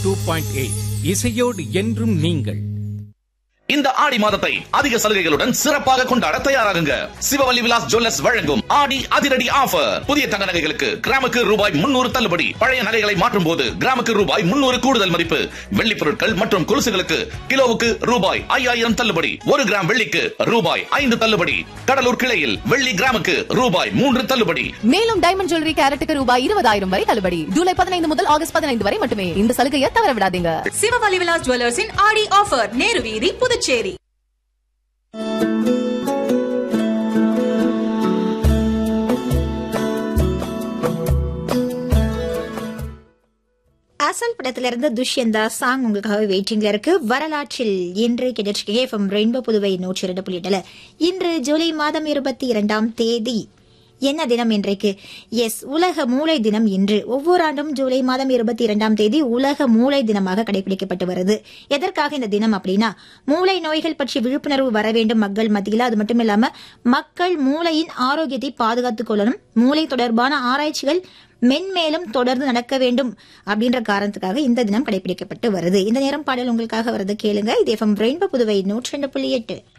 two point eight இசையோடு என்றும் நீங்கள் இந்த ஆடி மாதத்தை அதிக சலுகைகளுடன் சிறப்பாக கொண்டாட தயாராகுங்க சிவவல்லி விலாஸ் ஜுவல்லர்ஸ் வழங்கும் ஆடி அதிரடி ஆஃபர் புதிய தங்க நகைகளுக்கு கிராமுக்கு ரூபாய் முன்னூறு தள்ளுபடி பழைய நகைகளை மாற்றும் போது கிராமுக்கு ரூபாய் முன்னூறு கூடுதல் மதிப்பு வெள்ளி பொருட்கள் மற்றும் கொலுசுகளுக்கு கிலோவுக்கு ரூபாய் ஐயாயிரம் தள்ளுபடி ஒரு கிராம் வெள்ளிக்கு ரூபாய் ஐந்து தள்ளுபடி கடலூர் கிளையில் வெள்ளி கிராமுக்கு ரூபாய் மூன்று தள்ளுபடி மேலும் டைமண்ட் ஜுவல்லரி கேரட்டுக்கு ரூபாய் இருபதாயிரம் வரை தள்ளுபடி ஜூலை பதினைந்து முதல் ஆகஸ்ட் பதினைந்து வரை மட்டுமே இந்த சலுகையை தவற விடாதீங்க சிவவலி விலாஸ் ஜுவல்லர்ஸின் ஆடி ஆஃபர் நேரு வீதி புதுச்சேரி அசல் படத்துல இருந்து துஷ்யந்தா சாங் உங்களுக்காக வெயிட்டிங்ல இருக்கு வரலாற்றில் இன்று கிடைச்சிருக்கீங்க எஃப்எம் ரெயின்போ புதுவை நூற்றி இரண்டு புள்ளி எட்டுல இன்று ஜூலை மாதம் இருபத்தி இரண்டாம் தேதி என்ன தினம் இன்றைக்கு எஸ் உலக மூளை தினம் இன்று ஒவ்வொரு ஆண்டும் ஜூலை மாதம் இருபத்தி இரண்டாம் தேதி உலக மூளை தினமாக கடைபிடிக்கப்பட்டு வருது எதற்காக இந்த தினம் அப்படின்னா மூளை நோய்கள் பற்றி விழிப்புணர்வு வர வேண்டும் மக்கள் மத்தியில் அது மட்டும் இல்லாம மக்கள் மூளையின் ஆரோக்கியத்தை பாதுகாத்துக் கொள்ளணும் மூளை தொடர்பான ஆராய்ச்சிகள் மென்மேலும் தொடர்ந்து நடக்க வேண்டும் அப்படின்ற காரணத்துக்காக இந்த தினம் கடைபிடிக்கப்பட்டு வருது இந்த நேரம் பாடல் உங்களுக்காக வரது கேளுங்க இது எஃப்எம் ரெயின்போ புதுவை நூற்றி ரெண்டு புள்ளி எட்டு